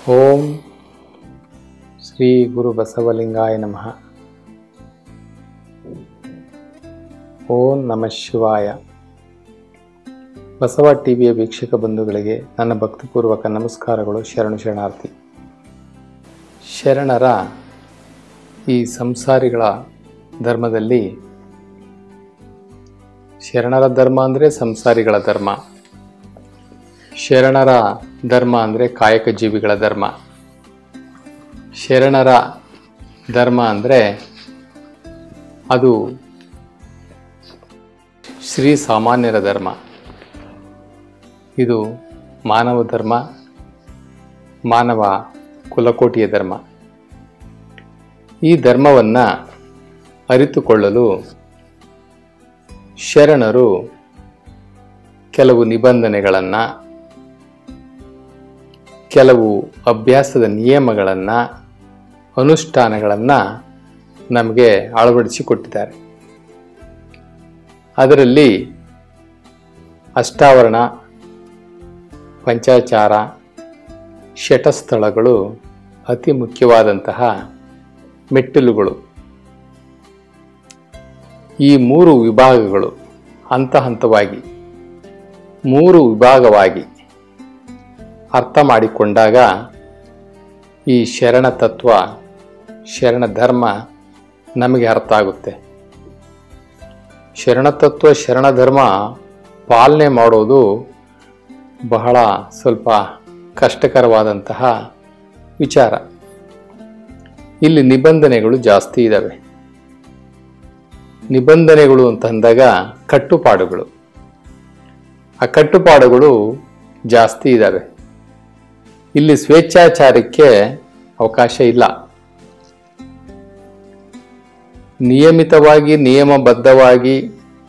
ಓಂ ಶ್ರೀ ಗುರು ಬಸವಲಿಂಗಾಯ ನಮಃ ಓಂ ನಮಃ ಶಿವಾಯ ಬಸವ ಟಿವಿಯ ವೀಕ್ಷಕ ಬಂಧುಗಳಿಗೆ ನನ್ನ ಭಕ್ತಿಪೂರ್ವಕ ನಮಸ್ಕಾರಗಳು ಶರಣು ಶರಣಾರ್ಥಿ ಶರಣರ ಈ ಸಂಸಾರಿಗಳ ಧರ್ಮದಲ್ಲಿ ಶರಣರ ಧರ್ಮ ಅಂದರೆ ಸಂಸಾರಿಗಳ ಧರ್ಮ ಶರಣರ ಧರ್ಮ ಅಂದರೆ ಕಾಯಕ ಜೀವಿಗಳ ಧರ್ಮ ಶರಣರ ಧರ್ಮ ಅಂದರೆ ಅದು ಶ್ರೀ ಸಾಮಾನ್ಯರ ಧರ್ಮ ಇದು ಮಾನವ ಧರ್ಮ ಮಾನವ ಕುಲಕೋಟಿಯ ಧರ್ಮ ಈ ಧರ್ಮವನ್ನು ಅರಿತುಕೊಳ್ಳಲು ಶರಣರು ಕೆಲವು ನಿಬಂಧನೆಗಳನ್ನು ಕೆಲವು ಅಭ್ಯಾಸದ ನಿಯಮಗಳನ್ನು ಅನುಷ್ಠಾನಗಳನ್ನು ನಮಗೆ ಅಳವಡಿಸಿಕೊಟ್ಟಿದ್ದಾರೆ ಅದರಲ್ಲಿ ಅಷ್ಟಾವರಣ ಪಂಚಾಚಾರ ಶಟಸ್ಥಳಗಳು ಅತಿ ಮುಖ್ಯವಾದಂತಹ ಮೆಟ್ಟಿಲುಗಳು ಈ ಮೂರು ವಿಭಾಗಗಳು ಹಂತ ಹಂತವಾಗಿ ಮೂರು ವಿಭಾಗವಾಗಿ ಅರ್ಥ ಮಾಡಿಕೊಂಡಾಗ ಈ ಶರಣ ತತ್ವ ಶರಣ ಧರ್ಮ ನಮಗೆ ಅರ್ಥ ಆಗುತ್ತೆ ಶರಣ ತತ್ವ ಶರಣ ಧರ್ಮ ಪಾಲನೆ ಮಾಡೋದು ಬಹಳ ಸ್ವಲ್ಪ ಕಷ್ಟಕರವಾದಂತಹ ವಿಚಾರ ಇಲ್ಲಿ ನಿಬಂಧನೆಗಳು ಜಾಸ್ತಿ ಇದ್ದಾವೆ ನಿಬಂಧನೆಗಳು ಅಂತ ಅಂದಾಗ ಕಟ್ಟುಪಾಡುಗಳು ಆ ಕಟ್ಟುಪಾಡುಗಳು ಜಾಸ್ತಿ ಇದ್ದಾವೆ ಇಲ್ಲಿ ಸ್ವೇಚ್ಛಾಚಾರಕ್ಕೆ ಅವಕಾಶ ಇಲ್ಲ ನಿಯಮಿತವಾಗಿ ನಿಯಮಬದ್ಧವಾಗಿ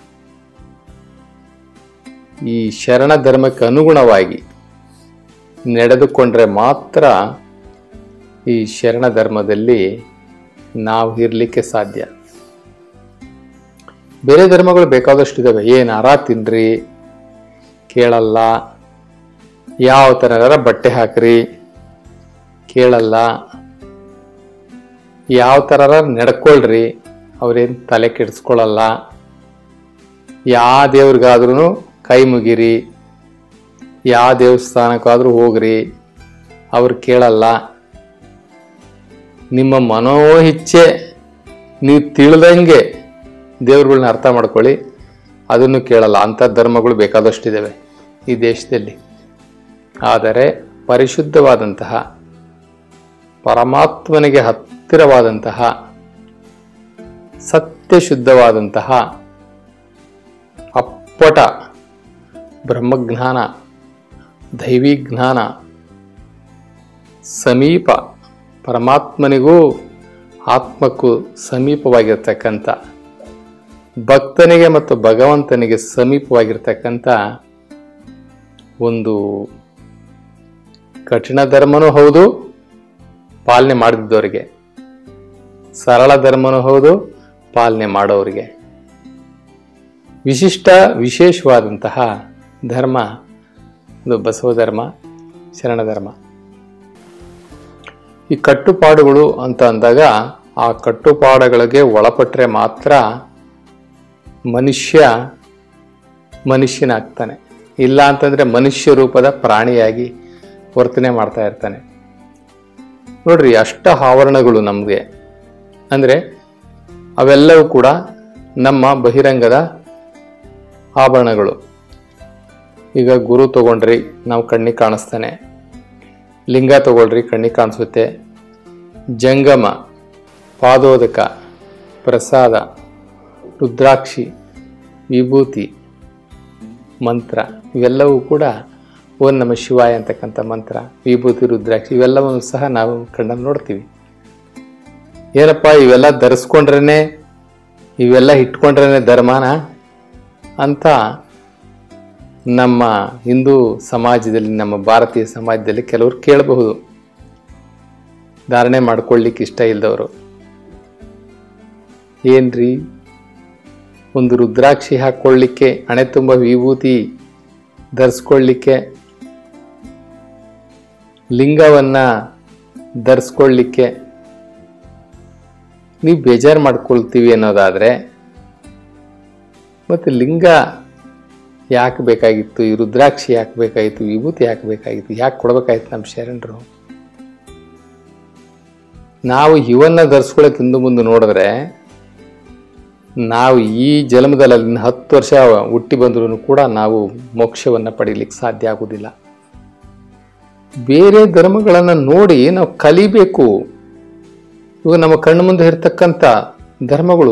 ಈ ಶರಣ ಧರ್ಮಕ್ಕೆ ಅನುಗುಣವಾಗಿ ನಡೆದುಕೊಂಡ್ರೆ ಮಾತ್ರ ಈ ಶರಣ ಧರ್ಮದಲ್ಲಿ ನಾವು ಇರಲಿಕ್ಕೆ ಸಾಧ್ಯ ಬೇರೆ ಧರ್ಮಗಳು ಬೇಕಾದಷ್ಟು ಇದ್ದಾವೆ ಏನಾರ ತಿನ್ರಿ ಕೇಳಲ್ಲ ಯಾವ ಥರ ಬಟ್ಟೆ ಹಾಕ್ರಿ ಕೇಳಲ್ಲ ಯಾವ ಥರ ನಡ್ಕೊಳ್ರಿ ಅವ್ರೇನು ತಲೆ ಕೆಡಿಸ್ಕೊಳ್ಳಲ್ಲ ಯಾವ ದೇವ್ರಿಗಾದ್ರೂ ಕೈ ಮುಗಿರಿ ಯಾವ ದೇವಸ್ಥಾನಕ್ಕಾದ್ರೂ ಹೋಗ್ರಿ ಅವ್ರು ಕೇಳಲ್ಲ ನಿಮ್ಮ ಮನೋಹಿಚ್ಛೆ ನೀವು ತಿಳಿದಂಗೆ ದೇವ್ರುಗಳನ್ನ ಅರ್ಥ ಮಾಡ್ಕೊಳ್ಳಿ ಅದನ್ನು ಕೇಳಲ್ಲ ಅಂಥ ಧರ್ಮಗಳು ಬೇಕಾದಷ್ಟಿದ್ದಾವೆ ಈ ದೇಶದಲ್ಲಿ ಆದರೆ ಪರಿಶುದ್ಧವಾದಂತಹ ಪರಮಾತ್ಮನಿಗೆ ಹತ್ತಿರವಾದಂತಹ ಸತ್ಯಶುದ್ಧವಾದಂತಹ ಅಪ್ಪಟ ಬ್ರಹ್ಮಜ್ಞಾನ ದೈವಿ ಜ್ಞಾನ ಸಮೀಪ ಪರಮಾತ್ಮನಿಗೂ ಆತ್ಮಕ್ಕೂ ಸಮೀಪವಾಗಿರ್ತಕ್ಕಂಥ ಭಕ್ತನಿಗೆ ಮತ್ತು ಭಗವಂತನಿಗೆ ಸಮೀಪವಾಗಿರ್ತಕ್ಕಂಥ ಒಂದು ಕಠಿಣ ಧರ್ಮನೂ ಹೌದು ಪಾಲನೆ ಮಾಡದಿದ್ದವರಿಗೆ ಸರಳ ಧರ್ಮನೂ ಹೌದು ಪಾಲನೆ ಮಾಡೋರಿಗೆ ವಿಶಿಷ್ಟ ವಿಶೇಷವಾದಂತಹ ಧರ್ಮ ಇದು ಬಸವ ಧರ್ಮ ಶರಣ ಧರ್ಮ ಈ ಕಟ್ಟುಪಾಡುಗಳು ಅಂತ ಅಂದಾಗ ಆ ಕಟ್ಟುಪಾಡುಗಳಿಗೆ ಒಳಪಟ್ಟರೆ ಮಾತ್ರ ಮನುಷ್ಯ ಮನುಷ್ಯನಾಗ್ತಾನೆ ಇಲ್ಲ ಅಂತಂದರೆ ಮನುಷ್ಯ ರೂಪದ ಪ್ರಾಣಿಯಾಗಿ ವರ್ತನೆ ಮಾಡ್ತಾ ಇರ್ತಾನೆ ನೋಡ್ರಿ ಅಷ್ಟ ಆವರಣಗಳು ನಮಗೆ ಅಂದರೆ ಅವೆಲ್ಲವೂ ಕೂಡ ನಮ್ಮ ಬಹಿರಂಗದ ಆಭರಣಗಳು ಈಗ ಗುರು ತಗೊಂಡ್ರಿ ನಾವು ಕಣ್ಣಿಗೆ ಕಾಣಿಸ್ತಾನೆ ಲಿಂಗ ತಗೊಳ್ರಿ ಕಣ್ಣಿಗೆ ಕಾಣಿಸುತ್ತೆ ಜಂಗಮ ಪಾದೋದಕ ಪ್ರಸಾದ ರುದ್ರಾಕ್ಷಿ ವಿಭೂತಿ ಮಂತ್ರ ಇವೆಲ್ಲವೂ ಕೂಡ ಓಂ ನಮ ಶಿವಾಯ ಅಂತಕ್ಕಂಥ ಮಂತ್ರ ವಿಭೂತಿ ರುದ್ರಾಕ್ಷಿ ಇವೆಲ್ಲವನ್ನು ಸಹ ನಾವು ಕಣ್ಣಲ್ಲಿ ನೋಡ್ತೀವಿ ಏನಪ್ಪ ಇವೆಲ್ಲ ಧರಿಸ್ಕೊಂಡ್ರೇ ಇವೆಲ್ಲ ಇಟ್ಕೊಂಡ್ರೇ ಧರ್ಮನ ಅಂತ ನಮ್ಮ ಹಿಂದೂ ಸಮಾಜದಲ್ಲಿ ನಮ್ಮ ಭಾರತೀಯ ಸಮಾಜದಲ್ಲಿ ಕೆಲವರು ಕೇಳಬಹುದು ಧಾರಣೆ ಮಾಡ್ಕೊಳ್ಳಿಕ್ಕೆ ಇಷ್ಟ ಇಲ್ಲದವರು ಏನ್ರಿ ಒಂದು ರುದ್ರಾಕ್ಷಿ ಹಾಕ್ಕೊಳ್ಳಿಕ್ಕೆ ಹಣೆ ತುಂಬ ವಿಭೂತಿ ಧರಿಸ್ಕೊಳ್ಳಿಕ್ಕೆ ಲಿಂಗವನ್ನು ಧರಿಸ್ಕೊಳ್ಳಿಕ್ಕೆ ನೀವು ಬೇಜಾರು ಮಾಡ್ಕೊಳ್ತೀವಿ ಅನ್ನೋದಾದರೆ ಮತ್ತು ಲಿಂಗ ಯಾಕೆ ಬೇಕಾಗಿತ್ತು ಈ ರುದ್ರಾಕ್ಷಿ ಯಾಕೆ ಬೇಕಾಗಿತ್ತು ವಿಭೂತಿ ಯಾಕೆ ಬೇಕಾಗಿತ್ತು ಯಾಕೆ ಕೊಡ್ಬೇಕಾಗಿತ್ತು ನಮ್ಮ ಶರಣರು ನಾವು ಇವನ್ನ ಧರಿಸ್ಕೊಳ್ಳೋಕೆ ಹಿಂದೆ ಮುಂದೆ ನೋಡಿದ್ರೆ ನಾವು ಈ ಜನ್ಮದಲ್ಲಿ ಅಲ್ಲಿನ ಹತ್ತು ವರ್ಷ ಹುಟ್ಟಿ ಬಂದರೂ ಕೂಡ ನಾವು ಮೋಕ್ಷವನ್ನು ಪಡೀಲಿಕ್ಕೆ ಸಾಧ್ಯ ಆಗುವುದಿಲ್ಲ ಬೇರೆ ಧರ್ಮಗಳನ್ನು ನೋಡಿ ನಾವು ಕಲಿಬೇಕು ಇವಾಗ ನಮ್ಮ ಕಣ್ಣು ಮುಂದೆ ಇರ್ತಕ್ಕಂಥ ಧರ್ಮಗಳು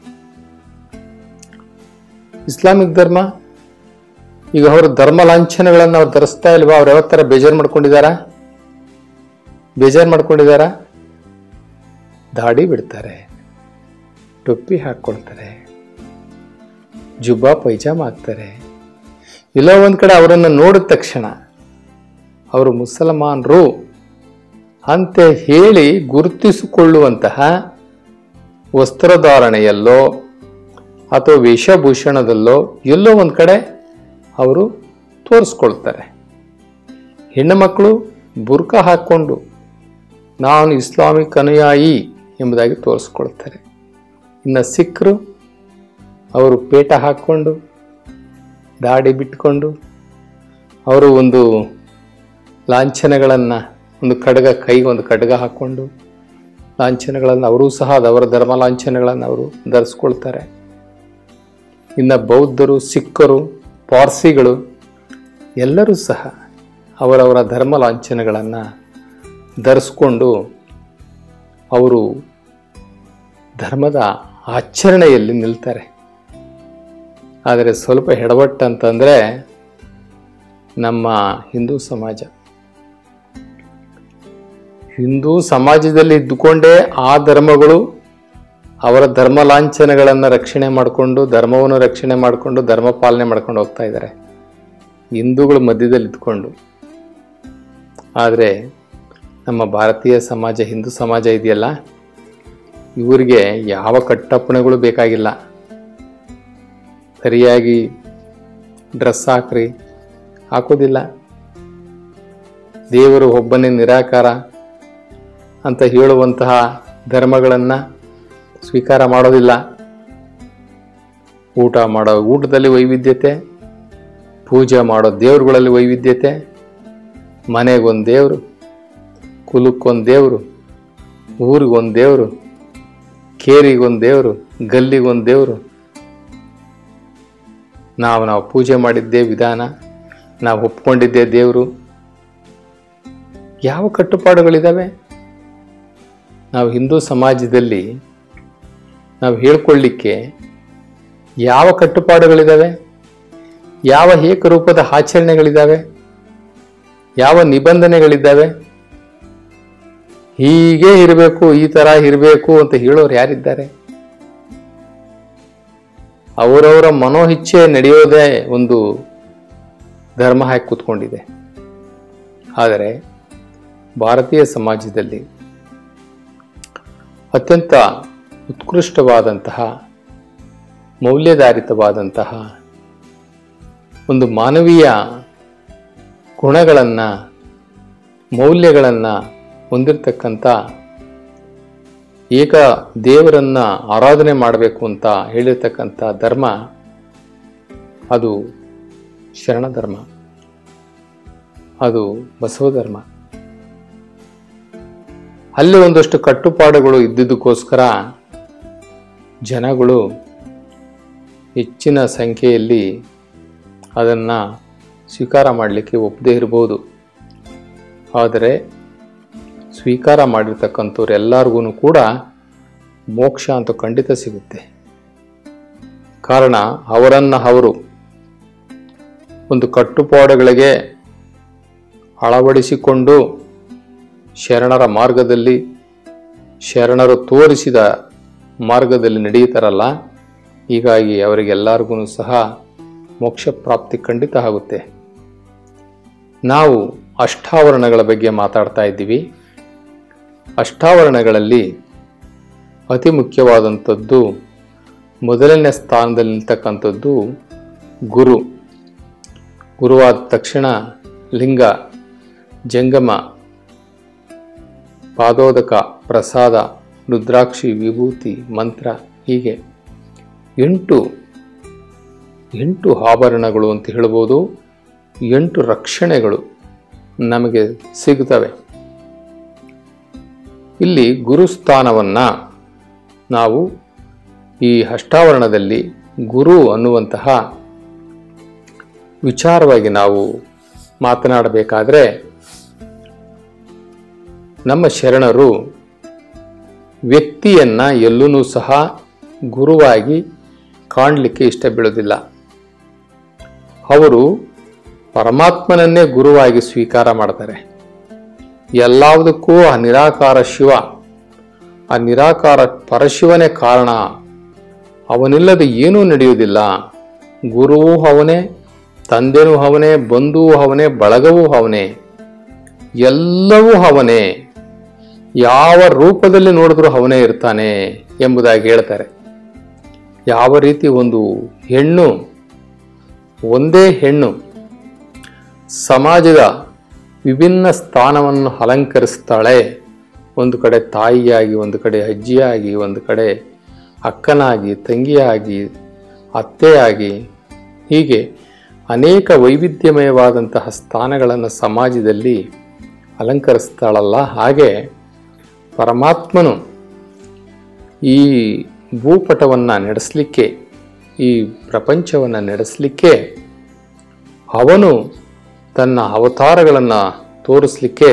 ಇಸ್ಲಾಮಿಕ್ ಧರ್ಮ ಈಗ ಅವರ ಧರ್ಮ ಲಾಂಛನಗಳನ್ನು ಅವ್ರು ಧರಿಸ್ತಾ ಇಲ್ವಾ ಅವ್ರು ಯಾವತ್ತರ ಬೇಜಾರು ಮಾಡ್ಕೊಂಡಿದಾರ ಬೇಜಾರು ಮಾಡ್ಕೊಂಡಿದಾರ ದಾಡಿ ಬಿಡ್ತಾರೆ ಟೊಪ್ಪಿ ಹಾಕ್ಕೊಳ್ತಾರೆ ಜುಬ್ಬಾ ಪೈಜಾಮ ಹಾಕ್ತಾರೆ ಇಲ್ಲ ಒಂದ್ ಕಡೆ ಅವರನ್ನು ನೋಡಿದ ತಕ್ಷಣ ಅವರು ಮುಸಲ್ಮಾನರು ಅಂತ ಹೇಳಿ ಗುರುತಿಸಿಕೊಳ್ಳುವಂತಹ ವಸ್ತ್ರಧಾರಣೆಯಲ್ಲೋ ಅಥವಾ ವೇಷಭೂಷಣದಲ್ಲೋ ಎಲ್ಲೋ ಒಂದು ಕಡೆ ಅವರು ತೋರಿಸ್ಕೊಳ್ತಾರೆ ಹೆಣ್ಣು ಮಕ್ಕಳು ಬುರ್ಕ ಹಾಕ್ಕೊಂಡು ನಾನು ಇಸ್ಲಾಮಿಕ್ ಅನುಯಾಯಿ ಎಂಬುದಾಗಿ ತೋರಿಸ್ಕೊಳ್ತಾರೆ ಇನ್ನು ಸಿಖ್ರು ಅವರು ಪೇಟ ಹಾಕ್ಕೊಂಡು ದಾಡಿ ಬಿಟ್ಕೊಂಡು ಅವರು ಒಂದು ಲಾಂಛನಗಳನ್ನು ಒಂದು ಖಡ್ಗ ಕೈಗೆ ಒಂದು ಖಡ್ಗ ಹಾಕ್ಕೊಂಡು ಲಾಂಛನಗಳನ್ನು ಅವರೂ ಸಹ ಅವರ ಧರ್ಮ ಲಾಂಛನಗಳನ್ನು ಅವರು ಧರಿಸ್ಕೊಳ್ತಾರೆ ಇನ್ನು ಬೌದ್ಧರು ಸಿಖ್ಖರು ಪಾರ್ಸಿಗಳು ಎಲ್ಲರೂ ಸಹ ಅವರವರ ಧರ್ಮ ಲಾಂಛನಗಳನ್ನು ಧರಿಸ್ಕೊಂಡು ಅವರು ಧರ್ಮದ ಆಚರಣೆಯಲ್ಲಿ ನಿಲ್ತಾರೆ ಆದರೆ ಸ್ವಲ್ಪ ಎಡವಟ್ಟಂತಂದರೆ ನಮ್ಮ ಹಿಂದೂ ಸಮಾಜ ಹಿಂದೂ ಸಮಾಜದಲ್ಲಿ ಇದ್ದುಕೊಂಡೇ ಆ ಧರ್ಮಗಳು ಅವರ ಧರ್ಮ ಲಾಂಛನಗಳನ್ನು ರಕ್ಷಣೆ ಮಾಡಿಕೊಂಡು ಧರ್ಮವನ್ನು ರಕ್ಷಣೆ ಮಾಡಿಕೊಂಡು ಧರ್ಮ ಪಾಲನೆ ಮಾಡ್ಕೊಂಡು ಹೋಗ್ತಾ ಇದ್ದಾರೆ ಹಿಂದೂಗಳು ಮಧ್ಯದಲ್ಲಿ ಇದ್ಕೊಂಡು ಆದರೆ ನಮ್ಮ ಭಾರತೀಯ ಸಮಾಜ ಹಿಂದೂ ಸಮಾಜ ಇದೆಯಲ್ಲ ಇವರಿಗೆ ಯಾವ ಕಟ್ಟಪ್ಪಣೆಗಳು ಬೇಕಾಗಿಲ್ಲ ಸರಿಯಾಗಿ ಡ್ರೆಸ್ ಹಾಕ್ರಿ ಹಾಕೋದಿಲ್ಲ ದೇವರು ಒಬ್ಬನೇ ನಿರಾಕಾರ ಅಂತ ಹೇಳುವಂತಹ ಧರ್ಮಗಳನ್ನು ಸ್ವೀಕಾರ ಮಾಡೋದಿಲ್ಲ ಊಟ ಮಾಡೋ ಊಟದಲ್ಲಿ ವೈವಿಧ್ಯತೆ ಪೂಜೆ ಮಾಡೋ ದೇವ್ರುಗಳಲ್ಲಿ ವೈವಿಧ್ಯತೆ ಮನೆಗೊಂದು ದೇವರು ಕುಲಕ್ಕೊಂದು ದೇವರು ಊರಿಗೊಂದು ದೇವರು ಕೇರಿಗೊಂದು ದೇವರು ಗಲ್ಲಿಗೊಂದು ದೇವರು ನಾವು ನಾವು ಪೂಜೆ ಮಾಡಿದ್ದೇ ವಿಧಾನ ನಾವು ಒಪ್ಕೊಂಡಿದ್ದೇ ದೇವರು ಯಾವ ಕಟ್ಟುಪಾಡುಗಳಿದ್ದಾವೆ ನಾವು ಹಿಂದೂ ಸಮಾಜದಲ್ಲಿ ನಾವು ಹೇಳ್ಕೊಳ್ಳಿಕ್ಕೆ ಯಾವ ಕಟ್ಟುಪಾಡುಗಳಿದ್ದಾವೆ ಯಾವ ಏಕರೂಪದ ಆಚರಣೆಗಳಿದ್ದಾವೆ ಯಾವ ನಿಬಂಧನೆಗಳಿದ್ದಾವೆ ಹೀಗೆ ಇರಬೇಕು ಈ ಥರ ಇರಬೇಕು ಅಂತ ಹೇಳೋರು ಯಾರಿದ್ದಾರೆ ಅವರವರ ಮನೋಹಿಚ್ಛೆ ನಡೆಯೋದೇ ಒಂದು ಧರ್ಮ ಹಾಕಿ ಕೂತ್ಕೊಂಡಿದೆ ಆದರೆ ಭಾರತೀಯ ಸಮಾಜದಲ್ಲಿ ಅತ್ಯಂತ ಉತ್ಕೃಷ್ಟವಾದಂತಹ ಮೌಲ್ಯಧಾರಿತವಾದಂತಹ ಒಂದು ಮಾನವೀಯ ಗುಣಗಳನ್ನು ಮೌಲ್ಯಗಳನ್ನು ಹೊಂದಿರತಕ್ಕಂಥ ಏಕ ದೇವರನ್ನ ಆರಾಧನೆ ಮಾಡಬೇಕು ಅಂತ ಹೇಳಿರ್ತಕ್ಕಂಥ ಧರ್ಮ ಅದು ಶರಣ ಧರ್ಮ ಅದು ಬಸವ ಧರ್ಮ ಅಲ್ಲಿ ಒಂದಷ್ಟು ಕಟ್ಟುಪಾಡುಗಳು ಇದ್ದಿದ್ದಕ್ಕೋಸ್ಕರ ಜನಗಳು ಹೆಚ್ಚಿನ ಸಂಖ್ಯೆಯಲ್ಲಿ ಅದನ್ನು ಸ್ವೀಕಾರ ಮಾಡಲಿಕ್ಕೆ ಒಪ್ಪದೇ ಇರ್ಬೋದು ಆದರೆ ಸ್ವೀಕಾರ ಮಾಡಿರ್ತಕ್ಕಂಥವ್ರು ಎಲ್ಲರಿಗೂ ಕೂಡ ಮೋಕ್ಷ ಅಂತೂ ಖಂಡಿತ ಸಿಗುತ್ತೆ ಕಾರಣ ಅವರನ್ನು ಅವರು ಒಂದು ಕಟ್ಟುಪಾಡುಗಳಿಗೆ ಅಳವಡಿಸಿಕೊಂಡು ಶರಣರ ಮಾರ್ಗದಲ್ಲಿ ಶರಣರು ತೋರಿಸಿದ ಮಾರ್ಗದಲ್ಲಿ ನಡೆಯುತ್ತಾರಲ್ಲ ಹೀಗಾಗಿ ಅವರಿಗೆಲ್ಲರಿಗೂ ಸಹ ಮೋಕ್ಷ ಪ್ರಾಪ್ತಿ ಖಂಡಿತ ಆಗುತ್ತೆ ನಾವು ಅಷ್ಟಾವರಣಗಳ ಬಗ್ಗೆ ಮಾತಾಡ್ತಾ ಇದ್ದೀವಿ ಅಷ್ಟಾವರಣಗಳಲ್ಲಿ ಅತಿ ಮುಖ್ಯವಾದಂಥದ್ದು ಮೊದಲನೇ ಸ್ಥಾನದಲ್ಲಿ ನಿಲ್ತಕ್ಕಂಥದ್ದು ಗುರು ಗುರುವಾದ ತಕ್ಷಣ ಲಿಂಗ ಜಂಗಮ ಪಾದೋದಕ ಪ್ರಸಾದ ರುದ್ರಾಕ್ಷಿ ವಿಭೂತಿ ಮಂತ್ರ ಹೀಗೆ ಎಂಟು ಎಂಟು ಆಭರಣಗಳು ಅಂತ ಹೇಳ್ಬೋದು ಎಂಟು ರಕ್ಷಣೆಗಳು ನಮಗೆ ಸಿಗುತ್ತವೆ ಇಲ್ಲಿ ಗುರುಸ್ಥಾನವನ್ನು ನಾವು ಈ ಅಷ್ಟಾವರಣದಲ್ಲಿ ಗುರು ಅನ್ನುವಂತಹ ವಿಚಾರವಾಗಿ ನಾವು ಮಾತನಾಡಬೇಕಾದ್ರೆ ನಮ್ಮ ಶರಣರು ವ್ಯಕ್ತಿಯನ್ನ ಎಲ್ಲೂ ಸಹ ಗುರುವಾಗಿ ಕಾಣಲಿಕ್ಕೆ ಇಷ್ಟ ಬೀಳೋದಿಲ್ಲ ಅವರು ಪರಮಾತ್ಮನನ್ನೇ ಗುರುವಾಗಿ ಸ್ವೀಕಾರ ಮಾಡ್ತಾರೆ ಎಲ್ಲದಕ್ಕೂ ಆ ನಿರಾಕಾರ ಶಿವ ಆ ನಿರಾಕಾರ ಪರಶಿವನೇ ಕಾರಣ ಅವನಿಲ್ಲದೆ ಏನೂ ನಡೆಯುವುದಿಲ್ಲ ಗುರುವೂ ಅವನೇ ತಂದೆನೂ ಅವನೇ ಬಂಧುವು ಅವನೇ ಬಳಗವೂ ಅವನೇ ಎಲ್ಲವೂ ಅವನೇ ಯಾವ ರೂಪದಲ್ಲಿ ನೋಡಿದ್ರೂ ಅವನೇ ಇರ್ತಾನೆ ಎಂಬುದಾಗಿ ಹೇಳ್ತಾರೆ ಯಾವ ರೀತಿ ಒಂದು ಹೆಣ್ಣು ಒಂದೇ ಹೆಣ್ಣು ಸಮಾಜದ ವಿಭಿನ್ನ ಸ್ಥಾನವನ್ನು ಅಲಂಕರಿಸ್ತಾಳೆ ಒಂದು ಕಡೆ ತಾಯಿಯಾಗಿ ಒಂದು ಕಡೆ ಅಜ್ಜಿಯಾಗಿ ಒಂದು ಕಡೆ ಅಕ್ಕನಾಗಿ ತಂಗಿಯಾಗಿ ಅತ್ತೆಯಾಗಿ ಹೀಗೆ ಅನೇಕ ವೈವಿಧ್ಯಮಯವಾದಂತಹ ಸ್ಥಾನಗಳನ್ನು ಸಮಾಜದಲ್ಲಿ ಅಲಂಕರಿಸ್ತಾಳಲ್ಲ ಹಾಗೆ ಪರಮಾತ್ಮನು ಈ ಭೂಪಟವನ್ನು ನಡೆಸಲಿಕ್ಕೆ ಈ ಪ್ರಪಂಚವನ್ನು ನಡೆಸಲಿಕ್ಕೆ ಅವನು ತನ್ನ ಅವತಾರಗಳನ್ನು ತೋರಿಸಲಿಕ್ಕೆ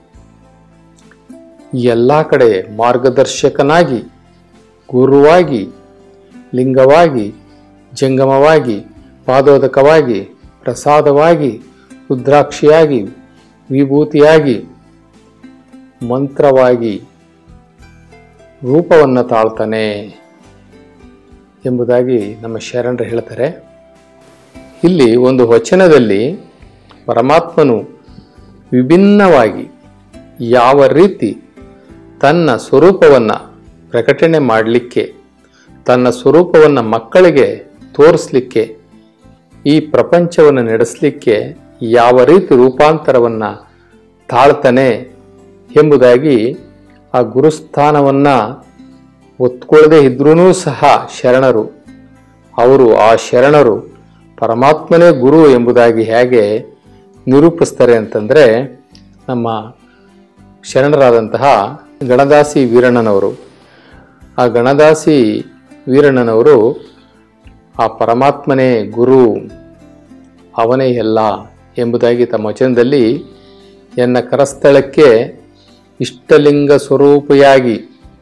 ಎಲ್ಲ ಕಡೆ ಮಾರ್ಗದರ್ಶಕನಾಗಿ ಗುರುವಾಗಿ ಲಿಂಗವಾಗಿ ಜಂಗಮವಾಗಿ ಪಾದೋದಕವಾಗಿ ಪ್ರಸಾದವಾಗಿ ರುದ್ರಾಕ್ಷಿಯಾಗಿ ವಿಭೂತಿಯಾಗಿ ಮಂತ್ರವಾಗಿ ರೂಪವನ್ನು ತಾಳ್ತಾನೆ ಎಂಬುದಾಗಿ ನಮ್ಮ ಶರಣರು ಹೇಳ್ತಾರೆ ಇಲ್ಲಿ ಒಂದು ವಚನದಲ್ಲಿ ಪರಮಾತ್ಮನು ವಿಭಿನ್ನವಾಗಿ ಯಾವ ರೀತಿ ತನ್ನ ಸ್ವರೂಪವನ್ನು ಪ್ರಕಟಣೆ ಮಾಡಲಿಕ್ಕೆ ತನ್ನ ಸ್ವರೂಪವನ್ನು ಮಕ್ಕಳಿಗೆ ತೋರಿಸ್ಲಿಕ್ಕೆ ಈ ಪ್ರಪಂಚವನ್ನು ನಡೆಸಲಿಕ್ಕೆ ಯಾವ ರೀತಿ ರೂಪಾಂತರವನ್ನು ತಾಳ್ತಾನೆ ಎಂಬುದಾಗಿ ಆ ಗುರುಸ್ಥಾನವನ್ನು ಒತ್ಕೊಳ್ಳದೆ ಇದ್ರೂ ಸಹ ಶರಣರು ಅವರು ಆ ಶರಣರು ಪರಮಾತ್ಮನೇ ಗುರು ಎಂಬುದಾಗಿ ಹೇಗೆ ನಿರೂಪಿಸ್ತಾರೆ ಅಂತಂದರೆ ನಮ್ಮ ಶರಣರಾದಂತಹ ಗಣದಾಸಿ ವೀರಣ್ಣನವರು ಆ ಗಣದಾಸಿ ವೀರಣ್ಣನವರು ಆ ಪರಮಾತ್ಮನೇ ಗುರು ಅವನೇ ಎಲ್ಲ ಎಂಬುದಾಗಿ ತಮ್ಮ ವಚನದಲ್ಲಿ ಎನ್ನ ಕರಸ್ಥಳಕ್ಕೆ ಇಷ್ಟಲಿಂಗ ಸ್ವರೂಪಿಯಾಗಿ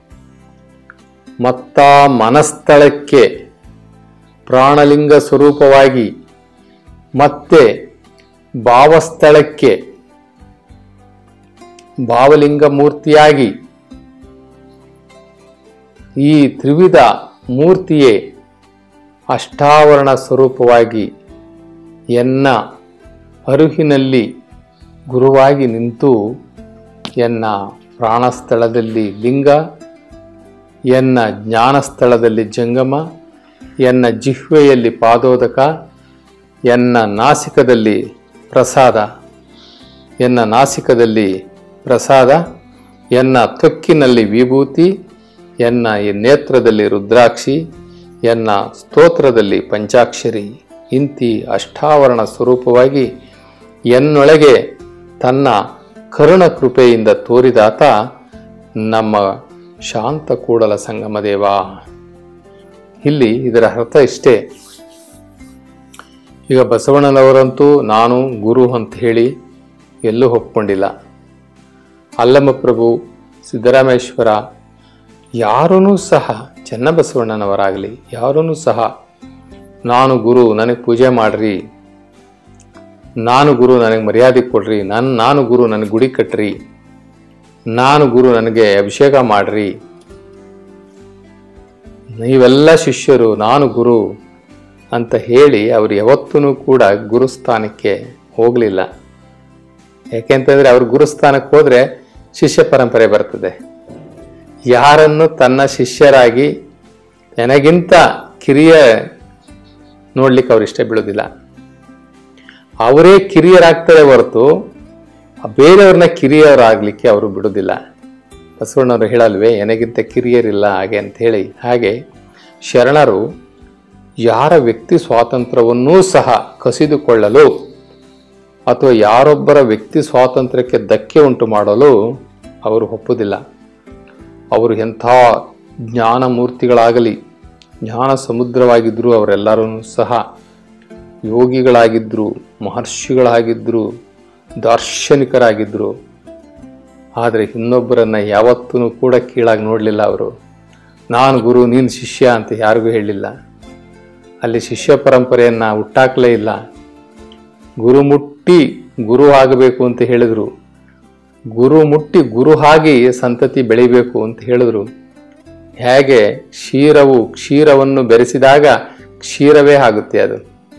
ಮತ್ತ ಮನಸ್ಥಳಕ್ಕೆ ಪ್ರಾಣಲಿಂಗ ಸ್ವರೂಪವಾಗಿ ಮತ್ತೆ ಭಾವಸ್ಥಳಕ್ಕೆ ಭಾವಲಿಂಗ ಮೂರ್ತಿಯಾಗಿ ಈ ತ್ರಿವಿಧ ಮೂರ್ತಿಯೇ ಅಷ್ಟಾವರಣ ಸ್ವರೂಪವಾಗಿ ಎನ್ನ ಅರುಹಿನಲ್ಲಿ ಗುರುವಾಗಿ ನಿಂತು ಎನ್ನ ಪ್ರಾಣಸ್ಥಳದಲ್ಲಿ ಲಿಂಗ ಎನ್ನ ಜ್ಞಾನಸ್ಥಳದಲ್ಲಿ ಜಂಗಮ ಎನ್ನ ಜಿಹ್ವೆಯಲ್ಲಿ ಪಾದೋದಕ ಎನ್ನ ನಾಸಿಕದಲ್ಲಿ ಪ್ರಸಾದ ಎನ್ನ ನಾಸಿಕದಲ್ಲಿ ಪ್ರಸಾದ ಎನ್ನ ತೊಕ್ಕಿನಲ್ಲಿ ವಿಭೂತಿ ಎನ್ನ ಈ ನೇತ್ರದಲ್ಲಿ ರುದ್ರಾಕ್ಷಿ ಎನ್ನ ಸ್ತೋತ್ರದಲ್ಲಿ ಪಂಚಾಕ್ಷರಿ ಇಂತಿ ಅಷ್ಟಾವರಣ ಸ್ವರೂಪವಾಗಿ ಎನ್ನೊಳಗೆ ತನ್ನ ಕರುಣ ಕೃಪೆಯಿಂದ ತೋರಿದಾತ ನಮ್ಮ ಶಾಂತ ಕೂಡಲ ಸಂಗಮ ದೇವ ಇಲ್ಲಿ ಇದರ ಅರ್ಥ ಇಷ್ಟೇ ಈಗ ಬಸವಣ್ಣನವರಂತೂ ನಾನು ಗುರು ಅಂತ ಹೇಳಿ ಎಲ್ಲೂ ಒಪ್ಕೊಂಡಿಲ್ಲ ಅಲ್ಲಮಪ್ರಭು ಸಿದ್ದರಾಮೇಶ್ವರ ಯಾರೂ ಸಹ ಚನ್ನಬಸವಣ್ಣನವರಾಗಲಿ ಯಾರೂ ಸಹ ನಾನು ಗುರು ನನಗೆ ಪೂಜೆ ಮಾಡ್ರಿ ನಾನು ಗುರು ನನಗೆ ಮರ್ಯಾದೆ ಕೊಡ್ರಿ ನಾನು ನಾನು ಗುರು ನನಗೆ ಗುಡಿ ಕಟ್ರಿ ನಾನು ಗುರು ನನಗೆ ಅಭಿಷೇಕ ಮಾಡ್ರಿ ನೀವೆಲ್ಲ ಶಿಷ್ಯರು ನಾನು ಗುರು ಅಂತ ಹೇಳಿ ಅವರು ಯಾವತ್ತೂ ಕೂಡ ಗುರುಸ್ಥಾನಕ್ಕೆ ಹೋಗಲಿಲ್ಲ ಯಾಕೆಂತಂದರೆ ಅವ್ರ ಗುರುಸ್ಥಾನಕ್ಕೆ ಹೋದರೆ ಶಿಷ್ಯ ಪರಂಪರೆ ಬರ್ತದೆ ಯಾರನ್ನು ತನ್ನ ಶಿಷ್ಯರಾಗಿ ನನಗಿಂತ ಕಿರಿಯ ನೋಡ್ಲಿಕ್ಕೆ ಅವ್ರು ಇಷ್ಟ ಬೀಳೋದಿಲ್ಲ ಅವರೇ ಕಿರಿಯರಾಗ್ತಾರೆ ಹೊರತು ಬೇರೆಯವ್ರನ್ನ ಕಿರಿಯರಾಗಲಿಕ್ಕೆ ಅವರು ಬಿಡೋದಿಲ್ಲ ಬಸವಣ್ಣವರು ಹೇಳಲ್ವೇ ನನಗಿಂತ ಕಿರಿಯರಿಲ್ಲ ಹಾಗೆ ಅಂತ ಹೇಳಿ ಹಾಗೆ ಶರಣರು ಯಾರ ವ್ಯಕ್ತಿ ಸ್ವಾತಂತ್ರ್ಯವನ್ನೂ ಸಹ ಕಸಿದುಕೊಳ್ಳಲು ಅಥವಾ ಯಾರೊಬ್ಬರ ವ್ಯಕ್ತಿ ಸ್ವಾತಂತ್ರ್ಯಕ್ಕೆ ಧಕ್ಕೆ ಉಂಟು ಮಾಡಲು ಅವರು ಒಪ್ಪುವುದಿಲ್ಲ ಅವರು ಎಂಥ ಜ್ಞಾನ ಮೂರ್ತಿಗಳಾಗಲಿ ಜ್ಞಾನ ಸಮುದ್ರವಾಗಿದ್ದರೂ ಅವರೆಲ್ಲರೂ ಸಹ ಯೋಗಿಗಳಾಗಿದ್ದರು ಮಹರ್ಷಿಗಳಾಗಿದ್ದರು ದಾರ್ಶನಿಕರಾಗಿದ್ದರು ಆದರೆ ಇನ್ನೊಬ್ಬರನ್ನ ಯಾವತ್ತೂ ಕೂಡ ಕೀಳಾಗಿ ನೋಡಲಿಲ್ಲ ಅವರು ನಾನು ಗುರು ನೀನು ಶಿಷ್ಯ ಅಂತ ಯಾರಿಗೂ ಹೇಳಿಲ್ಲ ಅಲ್ಲಿ ಶಿಷ್ಯ ಪರಂಪರೆಯನ್ನು ಹುಟ್ಟಾಕಲೇ ಇಲ್ಲ ಗುರು ಮುಟ್ಟಿ ಗುರು ಆಗಬೇಕು ಅಂತ ಹೇಳಿದರು ಗುರು ಮುಟ್ಟಿ ಗುರು ಆಗಿ ಸಂತತಿ ಬೆಳಿಬೇಕು ಅಂತ ಹೇಳಿದ್ರು ಹೇಗೆ ಕ್ಷೀರವು ಕ್ಷೀರವನ್ನು ಬೆರೆಸಿದಾಗ ಕ್ಷೀರವೇ ಆಗುತ್ತೆ ಅದು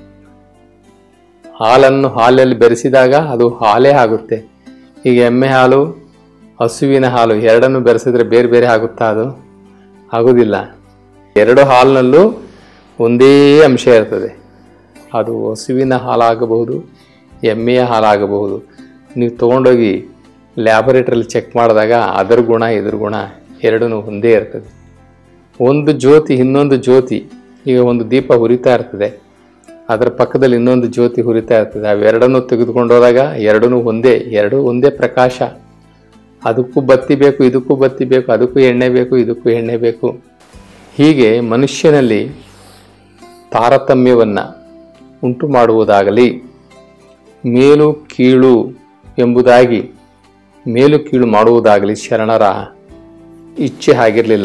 ಹಾಲನ್ನು ಹಾಲಲ್ಲಿ ಬೆರೆಸಿದಾಗ ಅದು ಹಾಲೇ ಆಗುತ್ತೆ ಈಗ ಎಮ್ಮೆ ಹಾಲು ಹಸುವಿನ ಹಾಲು ಎರಡನ್ನು ಬೆರೆಸಿದ್ರೆ ಬೇರೆ ಬೇರೆ ಆಗುತ್ತಾ ಅದು ಆಗೋದಿಲ್ಲ ಎರಡು ಹಾಲಿನಲ್ಲೂ ಒಂದೇ ಅಂಶ ಇರ್ತದೆ ಅದು ಹಸುವಿನ ಹಾಲಾಗಬಹುದು ಎಮ್ಮೆಯ ಹಾಲಾಗಬಹುದು ನೀವು ತೊಗೊಂಡೋಗಿ ಲ್ಯಾಬೊರೇಟ್ರಲ್ಲಿ ಚೆಕ್ ಮಾಡಿದಾಗ ಅದರ ಗುಣ ಇದ್ರ ಗುಣ ಎರಡೂ ಒಂದೇ ಇರ್ತದೆ ಒಂದು ಜ್ಯೋತಿ ಇನ್ನೊಂದು ಜ್ಯೋತಿ ಈಗ ಒಂದು ದೀಪ ಹುರಿತಾ ಇರ್ತದೆ ಅದರ ಪಕ್ಕದಲ್ಲಿ ಇನ್ನೊಂದು ಜ್ಯೋತಿ ಹುರಿತಾ ಇರ್ತದೆ ಅವೆರಡನ್ನು ತೆಗೆದುಕೊಂಡು ಹೋದಾಗ ಎರಡೂ ಒಂದೇ ಎರಡೂ ಒಂದೇ ಪ್ರಕಾಶ ಅದಕ್ಕೂ ಬತ್ತಿ ಬೇಕು ಇದಕ್ಕೂ ಬತ್ತಿ ಬೇಕು ಅದಕ್ಕೂ ಎಣ್ಣೆ ಬೇಕು ಇದಕ್ಕೂ ಎಣ್ಣೆ ಬೇಕು ಹೀಗೆ ಮನುಷ್ಯನಲ್ಲಿ ತಾರತಮ್ಯವನ್ನು ಉಂಟು ಮಾಡುವುದಾಗಲಿ ಮೇಲು ಕೀಳು ಎಂಬುದಾಗಿ ಮೇಲು ಕೀಳು ಮಾಡುವುದಾಗಲಿ ಶರಣರ ಇಚ್ಛೆ ಆಗಿರಲಿಲ್ಲ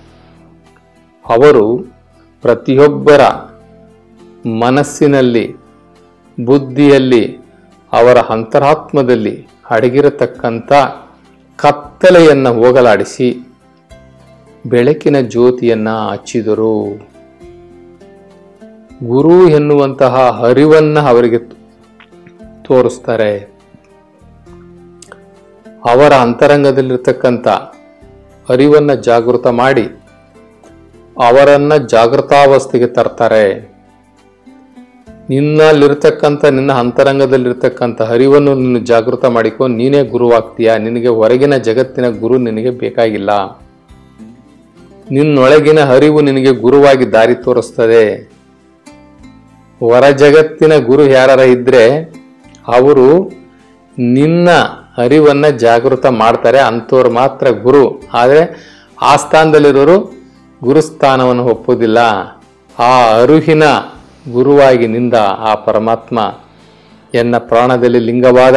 ಅವರು ಪ್ರತಿಯೊಬ್ಬರ ಮನಸ್ಸಿನಲ್ಲಿ ಬುದ್ಧಿಯಲ್ಲಿ ಅವರ ಅಂತರಾತ್ಮದಲ್ಲಿ ಅಡಗಿರತಕ್ಕಂಥ ಕತ್ತಲೆಯನ್ನು ಹೋಗಲಾಡಿಸಿ ಬೆಳಕಿನ ಜ್ಯೋತಿಯನ್ನು ಹಚ್ಚಿದರು ಗುರು ಎನ್ನುವಂತಹ ಅರಿವನ್ನು ಅವರಿಗೆ ತೋರಿಸ್ತಾರೆ ಅವರ ಅಂತರಂಗದಲ್ಲಿರ್ತಕ್ಕಂಥ ಅರಿವನ್ನು ಜಾಗೃತ ಮಾಡಿ ಅವರನ್ನ ಜಾಗೃತಾವಸ್ಥೆಗೆ ತರ್ತಾರೆ ನಿನ್ನಲ್ಲಿರ್ತಕ್ಕಂಥ ನಿನ್ನ ಅಂತರಂಗದಲ್ಲಿರ್ತಕ್ಕಂಥ ಹರಿವನ್ನು ನೀನು ಜಾಗೃತ ಮಾಡಿಕೊ ನೀನೇ ಗುರುವಾಗ್ತೀಯ ನಿನಗೆ ಹೊರಗಿನ ಜಗತ್ತಿನ ಗುರು ನಿನಗೆ ಬೇಕಾಗಿಲ್ಲ ನಿನ್ನೊಳಗಿನ ಹರಿವು ನಿನಗೆ ಗುರುವಾಗಿ ದಾರಿ ತೋರಿಸ್ತದೆ ಹೊರ ಜಗತ್ತಿನ ಗುರು ಯಾರ ಇದ್ರೆ ಅವರು ನಿನ್ನ ಅರಿವನ್ನ ಜಾಗೃತ ಮಾಡ್ತಾರೆ ಅಂಥವ್ರು ಮಾತ್ರ ಗುರು ಆದರೆ ಆ ಸ್ಥಾನದಲ್ಲಿರೋರು ಗುರುಸ್ಥಾನವನ್ನು ಒಪ್ಪುವುದಿಲ್ಲ ಆ ಅರುಹಿನ ಗುರುವಾಗಿ ನಿಂದ ಆ ಪರಮಾತ್ಮ ಎನ್ನ ಪ್ರಾಣದಲ್ಲಿ ಲಿಂಗವಾದ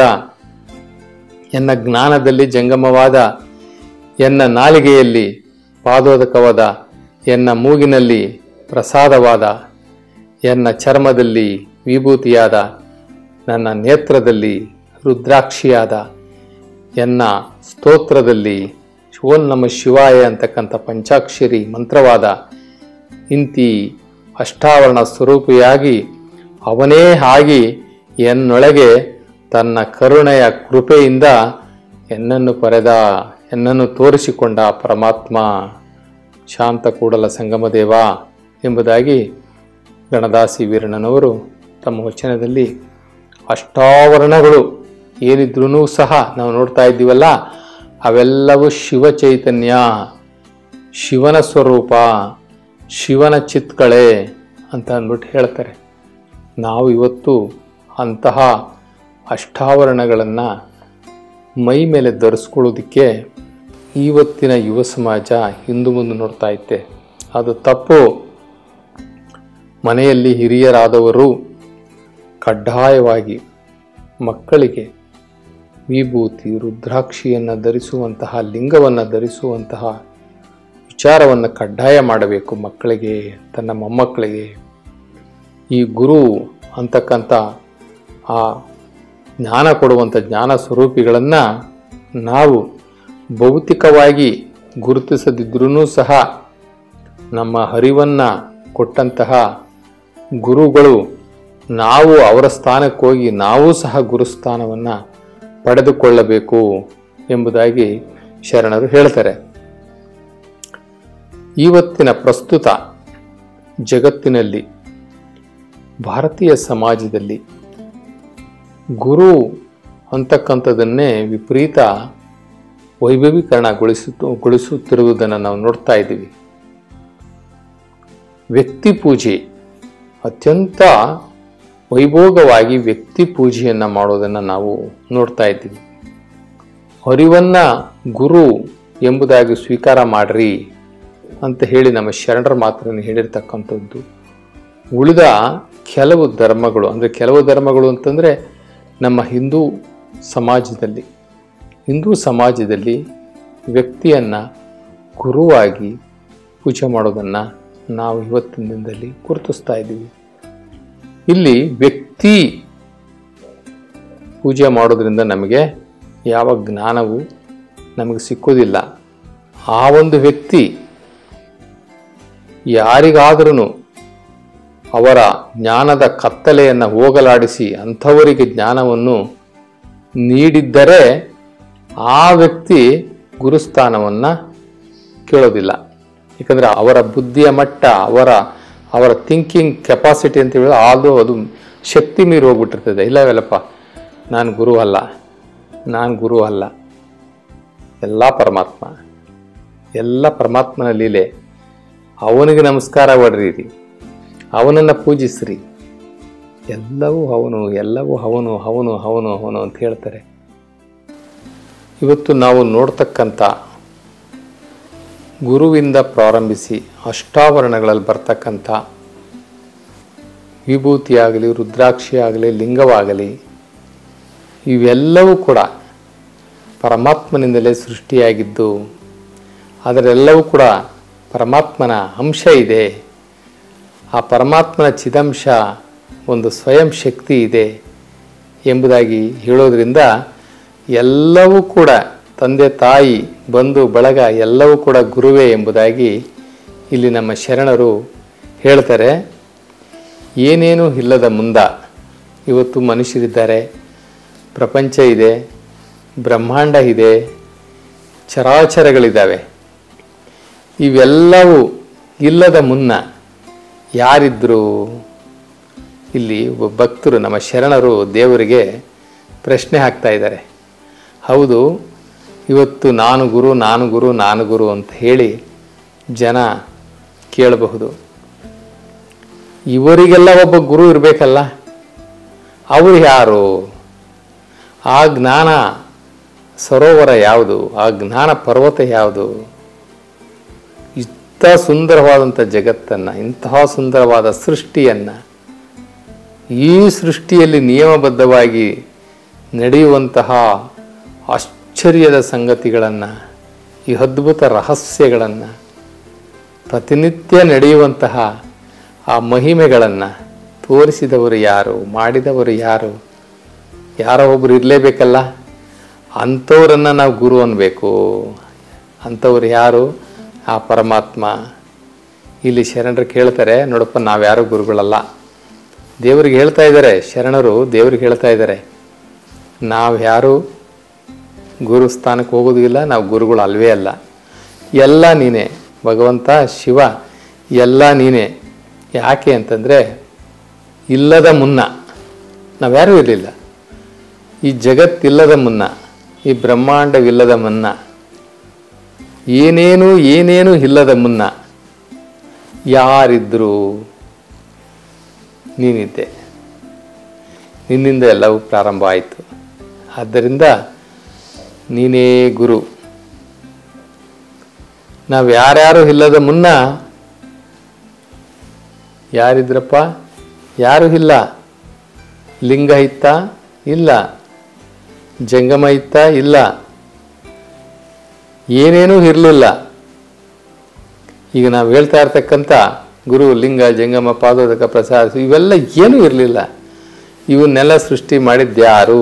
ಎನ್ನ ಜ್ಞಾನದಲ್ಲಿ ಜಂಗಮವಾದ ಎನ್ನ ನಾಲಿಗೆಯಲ್ಲಿ ಪಾದೋದಕವಾದ ಎನ್ನ ಮೂಗಿನಲ್ಲಿ ಪ್ರಸಾದವಾದ ಎನ್ನ ಚರ್ಮದಲ್ಲಿ ವಿಭೂತಿಯಾದ ನನ್ನ ನೇತ್ರದಲ್ಲಿ ರುದ್ರಾಕ್ಷಿಯಾದ ಎನ್ನ ಸ್ತೋತ್ರದಲ್ಲಿ ಓಂ ನಮ ಶಿವಾಯ ಅಂತಕ್ಕಂಥ ಪಂಚಾಕ್ಷರಿ ಮಂತ್ರವಾದ ಇಂತಿ ಅಷ್ಟಾವರಣ ಸ್ವರೂಪಿಯಾಗಿ ಅವನೇ ಆಗಿ ಎನ್ನೊಳಗೆ ತನ್ನ ಕರುಣೆಯ ಕೃಪೆಯಿಂದ ಎನ್ನನ್ನು ಪರೆದ ಎನ್ನನ್ನು ತೋರಿಸಿಕೊಂಡ ಪರಮಾತ್ಮ ಶಾಂತ ಕೂಡಲ ಸಂಗಮದೇವ ಎಂಬುದಾಗಿ ಗಣದಾಸಿ ವೀರಣ್ಣನವರು ತಮ್ಮ ವಚನದಲ್ಲಿ ಅಷ್ಟಾವರಣಗಳು ಏನಿದ್ರೂ ಸಹ ನಾವು ನೋಡ್ತಾ ಇದ್ದೀವಲ್ಲ ಅವೆಲ್ಲವೂ ಶಿವ ಚೈತನ್ಯ ಶಿವನ ಸ್ವರೂಪ ಶಿವನ ಚಿತ್ಕಳೆ ಅಂತ ಅಂದ್ಬಿಟ್ಟು ಹೇಳ್ತಾರೆ ನಾವು ಇವತ್ತು ಅಂತಹ ಅಷ್ಟಾವರಣಗಳನ್ನು ಮೈ ಮೇಲೆ ಧರಿಸ್ಕೊಳ್ಳೋದಕ್ಕೆ ಇವತ್ತಿನ ಯುವ ಸಮಾಜ ಹಿಂದು ಮುಂದೆ ನೋಡ್ತಾ ಐತೆ ಅದು ತಪ್ಪು ಮನೆಯಲ್ಲಿ ಹಿರಿಯರಾದವರು ಕಡ್ಡಾಯವಾಗಿ ಮಕ್ಕಳಿಗೆ ವಿಭೂತಿ ರುದ್ರಾಕ್ಷಿಯನ್ನು ಧರಿಸುವಂತಹ ಲಿಂಗವನ್ನು ಧರಿಸುವಂತಹ ವಿಚಾರವನ್ನು ಕಡ್ಡಾಯ ಮಾಡಬೇಕು ಮಕ್ಕಳಿಗೆ ತನ್ನ ಮೊಮ್ಮಕ್ಕಳಿಗೆ ಈ ಗುರು ಅಂತಕ್ಕಂಥ ಆ ಜ್ಞಾನ ಕೊಡುವಂಥ ಜ್ಞಾನ ಸ್ವರೂಪಿಗಳನ್ನು ನಾವು ಭೌತಿಕವಾಗಿ ಗುರುತಿಸದಿದ್ರೂ ಸಹ ನಮ್ಮ ಹರಿವನ್ನು ಕೊಟ್ಟಂತಹ ಗುರುಗಳು ನಾವು ಅವರ ಸ್ಥಾನಕ್ಕೆ ಹೋಗಿ ನಾವು ಸಹ ಗುರುಸ್ಥಾನವನ್ನು ಪಡೆದುಕೊಳ್ಳಬೇಕು ಎಂಬುದಾಗಿ ಶರಣರು ಹೇಳ್ತಾರೆ ಇವತ್ತಿನ ಪ್ರಸ್ತುತ ಜಗತ್ತಿನಲ್ಲಿ ಭಾರತೀಯ ಸಮಾಜದಲ್ಲಿ ಗುರು ಅಂತಕ್ಕಂಥದ್ದನ್ನೇ ವಿಪರೀತ ವೈಭವೀಕರಣಗೊಳಿಸುತ್ತ ಗೊಳಿಸುತ್ತಿರುವುದನ್ನು ನಾವು ನೋಡ್ತಾ ಇದ್ದೀವಿ ವ್ಯಕ್ತಿ ಪೂಜೆ ಅತ್ಯಂತ ವೈಭೋಗವಾಗಿ ವ್ಯಕ್ತಿ ಪೂಜೆಯನ್ನು ಮಾಡೋದನ್ನು ನಾವು ನೋಡ್ತಾ ಇದ್ದೀವಿ ಅರಿವನ್ನ ಗುರು ಎಂಬುದಾಗಿ ಸ್ವೀಕಾರ ಮಾಡ್ರಿ ಅಂತ ಹೇಳಿ ನಮ್ಮ ಶರಣರ ಮಾತನ್ನು ಹೇಳಿರ್ತಕ್ಕಂಥದ್ದು ಉಳಿದ ಕೆಲವು ಧರ್ಮಗಳು ಅಂದರೆ ಕೆಲವು ಧರ್ಮಗಳು ಅಂತಂದರೆ ನಮ್ಮ ಹಿಂದೂ ಸಮಾಜದಲ್ಲಿ ಹಿಂದೂ ಸಮಾಜದಲ್ಲಿ ವ್ಯಕ್ತಿಯನ್ನು ಗುರುವಾಗಿ ಪೂಜೆ ಮಾಡೋದನ್ನು ನಾವು ಇವತ್ತಿನ ದಿನದಲ್ಲಿ ಗುರುತಿಸ್ತಾ ಇದ್ದೀವಿ ಇಲ್ಲಿ ವ್ಯಕ್ತಿ ಪೂಜೆ ಮಾಡೋದ್ರಿಂದ ನಮಗೆ ಯಾವ ಜ್ಞಾನವೂ ನಮಗೆ ಸಿಕ್ಕೋದಿಲ್ಲ ಆ ಒಂದು ವ್ಯಕ್ತಿ ಯಾರಿಗಾದರೂ ಅವರ ಜ್ಞಾನದ ಕತ್ತಲೆಯನ್ನು ಹೋಗಲಾಡಿಸಿ ಅಂಥವರಿಗೆ ಜ್ಞಾನವನ್ನು ನೀಡಿದ್ದರೆ ಆ ವ್ಯಕ್ತಿ ಗುರುಸ್ಥಾನವನ್ನು ಕೇಳೋದಿಲ್ಲ ಯಾಕಂದರೆ ಅವರ ಬುದ್ಧಿಯ ಮಟ್ಟ ಅವರ ಅವರ ಥಿಂಕಿಂಗ್ ಕೆಪಾಸಿಟಿ ಅಂತ ಹೇಳಿದ್ರೆ ಅದು ಅದು ಶಕ್ತಿ ಮೀರಿ ಹೋಗ್ಬಿಟ್ಟಿರ್ತದೆ ಇಲ್ಲವಲ್ಲಪ್ಪ ನಾನು ಗುರು ಅಲ್ಲ ನಾನು ಗುರು ಅಲ್ಲ ಎಲ್ಲ ಪರಮಾತ್ಮ ಎಲ್ಲ ಪರಮಾತ್ಮನ ಲೀಲೆ ಅವನಿಗೆ ನಮಸ್ಕಾರ ಹೊಡ್ರೀರಿ ಅವನನ್ನು ಪೂಜಿಸ್ರಿ ಎಲ್ಲವೂ ಅವನು ಎಲ್ಲವೂ ಅವನು ಅವನು ಅವನು ಅವನು ಅಂತ ಹೇಳ್ತಾರೆ ಇವತ್ತು ನಾವು ನೋಡ್ತಕ್ಕಂಥ ಗುರುವಿಂದ ಪ್ರಾರಂಭಿಸಿ ಅಷ್ಟಾವರಣಗಳಲ್ಲಿ ಬರ್ತಕ್ಕಂಥ ವಿಭೂತಿಯಾಗಲಿ ರುದ್ರಾಕ್ಷಿ ಆಗಲಿ ಲಿಂಗವಾಗಲಿ ಇವೆಲ್ಲವೂ ಕೂಡ ಪರಮಾತ್ಮನಿಂದಲೇ ಸೃಷ್ಟಿಯಾಗಿದ್ದು ಅದರೆಲ್ಲವೂ ಕೂಡ ಪರಮಾತ್ಮನ ಅಂಶ ಇದೆ ಆ ಪರಮಾತ್ಮನ ಚಿದಂಶ ಒಂದು ಸ್ವಯಂ ಶಕ್ತಿ ಇದೆ ಎಂಬುದಾಗಿ ಹೇಳೋದ್ರಿಂದ ಎಲ್ಲವೂ ಕೂಡ ತಂದೆ ತಾಯಿ ಬಂಧು ಬಳಗ ಎಲ್ಲವೂ ಕೂಡ ಗುರುವೇ ಎಂಬುದಾಗಿ ಇಲ್ಲಿ ನಮ್ಮ ಶರಣರು ಹೇಳ್ತಾರೆ ಏನೇನು ಇಲ್ಲದ ಮುಂದ ಇವತ್ತು ಮನುಷ್ಯರಿದ್ದಾರೆ ಪ್ರಪಂಚ ಇದೆ ಬ್ರಹ್ಮಾಂಡ ಇದೆ ಚರಾಚರಗಳಿದ್ದಾವೆ ಇವೆಲ್ಲವೂ ಇಲ್ಲದ ಮುನ್ನ ಯಾರಿದ್ರು ಇಲ್ಲಿ ಒಬ್ಬ ಭಕ್ತರು ನಮ್ಮ ಶರಣರು ದೇವರಿಗೆ ಪ್ರಶ್ನೆ ಹಾಕ್ತಾ ಇದ್ದಾರೆ ಹೌದು ಇವತ್ತು ನಾನು ಗುರು ನಾನು ಗುರು ನಾನು ಗುರು ಅಂತ ಹೇಳಿ ಜನ ಕೇಳಬಹುದು ಇವರಿಗೆಲ್ಲ ಒಬ್ಬ ಗುರು ಇರಬೇಕಲ್ಲ ಅವರು ಯಾರು ಆ ಜ್ಞಾನ ಸರೋವರ ಯಾವುದು ಆ ಜ್ಞಾನ ಪರ್ವತ ಯಾವುದು ಇಂಥ ಸುಂದರವಾದಂಥ ಜಗತ್ತನ್ನು ಇಂತಹ ಸುಂದರವಾದ ಸೃಷ್ಟಿಯನ್ನು ಈ ಸೃಷ್ಟಿಯಲ್ಲಿ ನಿಯಮಬದ್ಧವಾಗಿ ನಡೆಯುವಂತಹ ಆಶ್ಚರ್ಯದ ಸಂಗತಿಗಳನ್ನು ಈ ಅದ್ಭುತ ರಹಸ್ಯಗಳನ್ನು ಪ್ರತಿನಿತ್ಯ ನಡೆಯುವಂತಹ ಆ ಮಹಿಮೆಗಳನ್ನು ತೋರಿಸಿದವರು ಯಾರು ಮಾಡಿದವರು ಯಾರು ಯಾರೋ ಒಬ್ಬರು ಇರಲೇಬೇಕಲ್ಲ ಅಂಥವ್ರನ್ನು ನಾವು ಗುರು ಅನ್ಬೇಕು ಅಂಥವ್ರು ಯಾರು ಆ ಪರಮಾತ್ಮ ಇಲ್ಲಿ ಶರಣರು ಕೇಳ್ತಾರೆ ನೋಡಪ್ಪ ನಾವ್ಯಾರು ಗುರುಗಳಲ್ಲ ದೇವರಿಗೆ ಹೇಳ್ತಾ ಇದ್ದಾರೆ ಶರಣರು ದೇವ್ರಿಗೆ ಹೇಳ್ತಾ ಇದ್ದಾರೆ ನಾವು ಯಾರು ಗುರು ಸ್ಥಾನಕ್ಕೆ ಹೋಗೋದು ಇಲ್ಲ ನಾವು ಗುರುಗಳು ಅಲ್ವೇ ಅಲ್ಲ ಎಲ್ಲ ನೀನೇ ಭಗವಂತ ಶಿವ ಎಲ್ಲ ನೀನೇ ಯಾಕೆ ಅಂತಂದರೆ ಇಲ್ಲದ ಮುನ್ನ ನಾವ್ಯಾರೂ ಇರಲಿಲ್ಲ ಈ ಜಗತ್ತಿಲ್ಲದ ಮುನ್ನ ಈ ಬ್ರಹ್ಮಾಂಡವಿಲ್ಲದ ಮುನ್ನ ಏನೇನು ಏನೇನು ಇಲ್ಲದ ಮುನ್ನ ಯಾರಿದ್ರು ನೀನಿದ್ದೆ ನಿನ್ನಿಂದ ಎಲ್ಲವೂ ಪ್ರಾರಂಭ ಆಯಿತು ಆದ್ದರಿಂದ ನೀನೇ ಗುರು ನಾವು ಯಾರ್ಯಾರು ಇಲ್ಲದ ಮುನ್ನ ಯಾರಿದ್ರಪ್ಪ ಯಾರು ಇಲ್ಲ ಲಿಂಗ ಇತ್ತ ಇಲ್ಲ ಜಂಗಮ ಇತ್ತ ಇಲ್ಲ ಏನೇನೂ ಇರಲಿಲ್ಲ ಈಗ ನಾವು ಹೇಳ್ತಾ ಇರ್ತಕ್ಕಂಥ ಗುರು ಲಿಂಗ ಜಂಗಮ ಪಾದೋದಕ ಪ್ರಸಾದ ಇವೆಲ್ಲ ಏನೂ ಇರಲಿಲ್ಲ ಇವನ್ನೆಲ್ಲ ಸೃಷ್ಟಿ ಮಾಡಿದ್ಯಾರು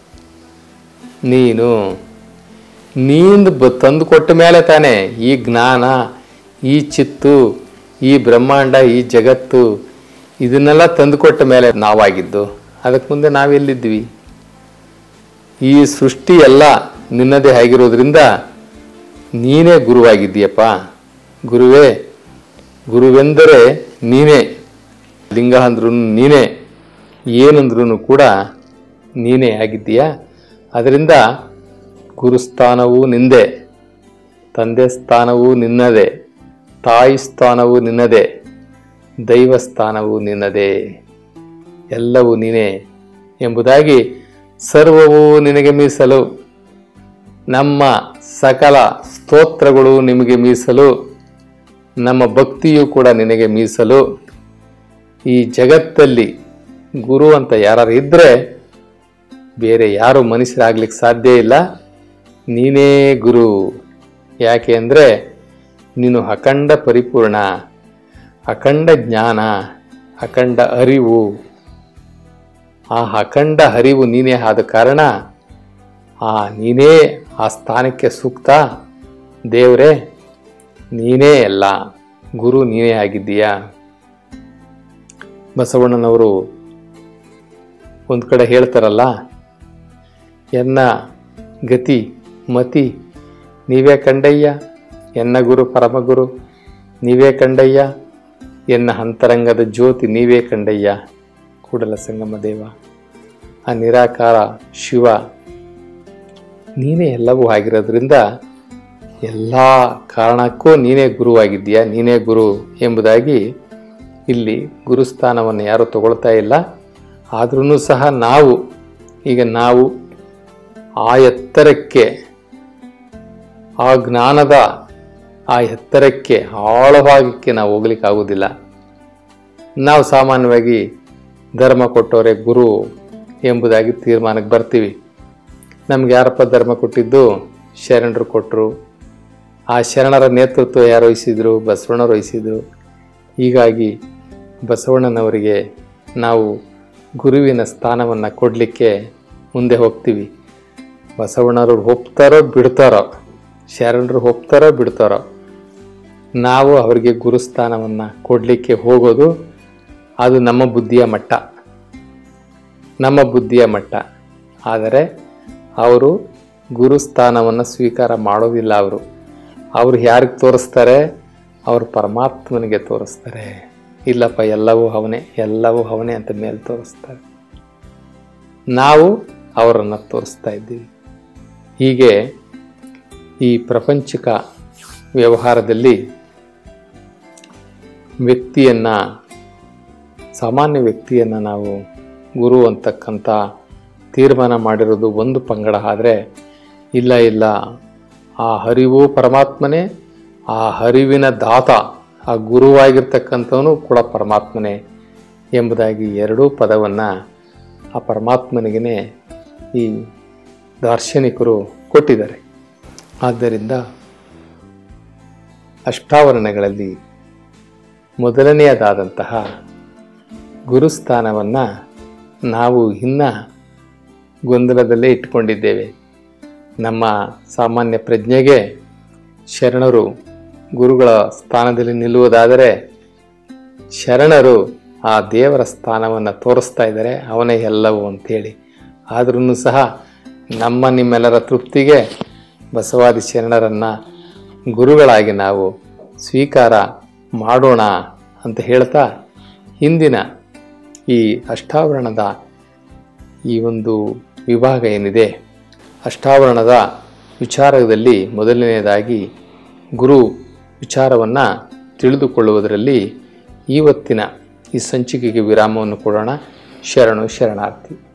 ನೀನು ನೀನು ಬ ತಂದು ಕೊಟ್ಟ ಮೇಲೆ ತಾನೇ ಈ ಜ್ಞಾನ ಈ ಚಿತ್ತು ಈ ಬ್ರಹ್ಮಾಂಡ ಈ ಜಗತ್ತು ಇದನ್ನೆಲ್ಲ ತಂದುಕೊಟ್ಟ ಮೇಲೆ ನಾವಾಗಿದ್ದು ಅದಕ್ಕೆ ಮುಂದೆ ನಾವೆಲ್ಲಿದ್ವಿ ಈ ಸೃಷ್ಟಿ ಎಲ್ಲ ನಿನ್ನದೇ ಆಗಿರೋದ್ರಿಂದ ನೀನೇ ಗುರುವಾಗಿದ್ದೀಯಪ್ಪ ಗುರುವೇ ಗುರುವೆಂದರೆ ನೀನೇ ಲಿಂಗ ಅಂದ್ರೂ ನೀನೇ ಏನಂದ್ರೂ ಕೂಡ ನೀನೇ ಆಗಿದ್ದೀಯಾ ಅದರಿಂದ ಗುರುಸ್ಥಾನವೂ ನಿಂದೆ ತಂದೆ ಸ್ಥಾನವೂ ನಿನ್ನದೇ ತಾಯಿ ಸ್ಥಾನವೂ ನಿನ್ನದೇ ದೈವ ಸ್ಥಾನವೂ ನಿನ್ನದೇ ಎಲ್ಲವೂ ನೀನೇ ಎಂಬುದಾಗಿ ಸರ್ವವೂ ನಿನಗೆ ಮೀಸಲು ನಮ್ಮ ಸಕಲ ಸ್ತೋತ್ರಗಳು ನಿಮಗೆ ಮೀಸಲು ನಮ್ಮ ಭಕ್ತಿಯೂ ಕೂಡ ನಿನಗೆ ಮೀಸಲು ಈ ಜಗತ್ತಲ್ಲಿ ಗುರು ಅಂತ ಯಾರು ಇದ್ದರೆ ಬೇರೆ ಯಾರು ಮನುಷ್ಯರಾಗ್ಲಿಕ್ಕೆ ಸಾಧ್ಯ ಇಲ್ಲ ನೀನೇ ಗುರು ಯಾಕೆ ಅಂದರೆ ನೀನು ಅಖಂಡ ಪರಿಪೂರ್ಣ ಅಖಂಡ ಜ್ಞಾನ ಅಖಂಡ ಅರಿವು ಆ ಅಖಂಡ ಅರಿವು ನೀನೇ ಆದ ಕಾರಣ ಆ ನೀನೇ ಆ ಸ್ಥಾನಕ್ಕೆ ಸೂಕ್ತ ದೇವರೇ ನೀನೇ ಎಲ್ಲ ಗುರು ನೀನೇ ಆಗಿದ್ದೀಯಾ ಬಸವಣ್ಣನವರು ಒಂದು ಕಡೆ ಹೇಳ್ತಾರಲ್ಲ ಎನ್ನ ಗತಿ ಮತಿ ನೀವೇ ಕಂಡಯ್ಯ ಎನ್ನ ಗುರು ಪರಮಗುರು ನೀವೇ ಕಂಡಯ್ಯ ಎನ್ನ ಅಂತರಂಗದ ಜ್ಯೋತಿ ನೀವೇ ಕಂಡಯ್ಯ ಕೂಡಲ ಸಂಗಮ ದೇವ ಆ ನಿರಾಕಾರ ಶಿವ ನೀನೇ ಎಲ್ಲವೂ ಆಗಿರೋದ್ರಿಂದ ಎಲ್ಲ ಕಾರಣಕ್ಕೂ ನೀನೇ ಗುರುವಾಗಿದ್ದೀಯಾ ನೀನೇ ಗುರು ಎಂಬುದಾಗಿ ಇಲ್ಲಿ ಗುರುಸ್ಥಾನವನ್ನು ಯಾರೂ ತಗೊಳ್ತಾ ಇಲ್ಲ ಆದ್ರೂ ಸಹ ನಾವು ಈಗ ನಾವು ಆ ಎತ್ತರಕ್ಕೆ ಆ ಜ್ಞಾನದ ಆ ಎತ್ತರಕ್ಕೆ ಆಳಭಾಗಕ್ಕೆ ನಾವು ಹೋಗ್ಲಿಕ್ಕೆ ಆಗೋದಿಲ್ಲ ನಾವು ಸಾಮಾನ್ಯವಾಗಿ ಧರ್ಮ ಕೊಟ್ಟವರೇ ಗುರು ಎಂಬುದಾಗಿ ತೀರ್ಮಾನಕ್ಕೆ ಬರ್ತೀವಿ ನಮ್ಗೆ ಯಾರಪ್ಪ ಧರ್ಮ ಕೊಟ್ಟಿದ್ದು ಶರಣರು ಕೊಟ್ಟರು ಆ ಶರಣರ ನೇತೃತ್ವ ಯಾರು ವಹಿಸಿದ್ರು ಬಸವಣ್ಣರು ವಹಿಸಿದ್ರು ಹೀಗಾಗಿ ಬಸವಣ್ಣನವರಿಗೆ ನಾವು ಗುರುವಿನ ಸ್ಥಾನವನ್ನು ಕೊಡಲಿಕ್ಕೆ ಮುಂದೆ ಹೋಗ್ತೀವಿ ಬಸವಣ್ಣರು ಒಪ್ತಾರೋ ಬಿಡ್ತಾರೋ ಶರಣರು ಒಪ್ತಾರೋ ಬಿಡ್ತಾರೋ ನಾವು ಅವರಿಗೆ ಗುರುಸ್ಥಾನವನ್ನು ಕೊಡಲಿಕ್ಕೆ ಹೋಗೋದು ಅದು ನಮ್ಮ ಬುದ್ಧಿಯ ಮಟ್ಟ ನಮ್ಮ ಬುದ್ಧಿಯ ಮಟ್ಟ ಆದರೆ ಅವರು ಗುರುಸ್ಥಾನವನ್ನು ಸ್ವೀಕಾರ ಮಾಡೋದಿಲ್ಲ ಅವರು ಅವರು ಯಾರಿಗೆ ತೋರಿಸ್ತಾರೆ ಅವರು ಪರಮಾತ್ಮನಿಗೆ ತೋರಿಸ್ತಾರೆ ಇಲ್ಲಪ್ಪ ಎಲ್ಲವೂ ಅವನೇ ಎಲ್ಲವೂ ಅವನೇ ಅಂತ ಮೇಲೆ ತೋರಿಸ್ತಾರೆ ನಾವು ಅವರನ್ನು ತೋರಿಸ್ತಾ ಇದ್ದೀವಿ ಹೀಗೆ ಈ ಪ್ರಪಂಚಿಕ ವ್ಯವಹಾರದಲ್ಲಿ ವ್ಯಕ್ತಿಯನ್ನು ಸಾಮಾನ್ಯ ವ್ಯಕ್ತಿಯನ್ನು ನಾವು ಗುರು ಅಂತಕ್ಕಂಥ ತೀರ್ಮಾನ ಮಾಡಿರೋದು ಒಂದು ಪಂಗಡ ಆದರೆ ಇಲ್ಲ ಇಲ್ಲ ಆ ಹರಿವು ಪರಮಾತ್ಮನೇ ಆ ಹರಿವಿನ ದಾತ ಆ ಗುರುವಾಗಿರ್ತಕ್ಕಂಥವನು ಕೂಡ ಪರಮಾತ್ಮನೇ ಎಂಬುದಾಗಿ ಎರಡೂ ಪದವನ್ನು ಆ ಪರಮಾತ್ಮನಿಗೆ ಈ ದಾರ್ಶನಿಕರು ಕೊಟ್ಟಿದ್ದಾರೆ ಆದ್ದರಿಂದ ಅಷ್ಟಾವರಣಗಳಲ್ಲಿ ಮೊದಲನೆಯದಾದಂತಹ ಗುರುಸ್ಥಾನವನ್ನು ನಾವು ಇನ್ನ ಗೊಂದಲದಲ್ಲೇ ಇಟ್ಟುಕೊಂಡಿದ್ದೇವೆ ನಮ್ಮ ಸಾಮಾನ್ಯ ಪ್ರಜ್ಞೆಗೆ ಶರಣರು ಗುರುಗಳ ಸ್ಥಾನದಲ್ಲಿ ನಿಲ್ಲುವುದಾದರೆ ಶರಣರು ಆ ದೇವರ ಸ್ಥಾನವನ್ನು ತೋರಿಸ್ತಾ ಇದ್ದಾರೆ ಅವನೇ ಎಲ್ಲವೂ ಅಂಥೇಳಿ ಆದ್ರೂ ಸಹ ನಮ್ಮ ನಿಮ್ಮೆಲ್ಲರ ತೃಪ್ತಿಗೆ ಬಸವಾದಿ ಶರಣರನ್ನು ಗುರುಗಳಾಗಿ ನಾವು ಸ್ವೀಕಾರ ಮಾಡೋಣ ಅಂತ ಹೇಳ್ತಾ ಹಿಂದಿನ ಈ ಅಷ್ಟಾವರಣದ ಈ ಒಂದು ವಿಭಾಗ ಏನಿದೆ ಅಷ್ಟಾವರಣದ ವಿಚಾರದಲ್ಲಿ ಮೊದಲನೆಯದಾಗಿ ಗುರು ವಿಚಾರವನ್ನು ತಿಳಿದುಕೊಳ್ಳುವುದರಲ್ಲಿ ಇವತ್ತಿನ ಈ ಸಂಚಿಕೆಗೆ ವಿರಾಮವನ್ನು ಕೊಡೋಣ ಶರಣು ಶರಣಾರ್ಥಿ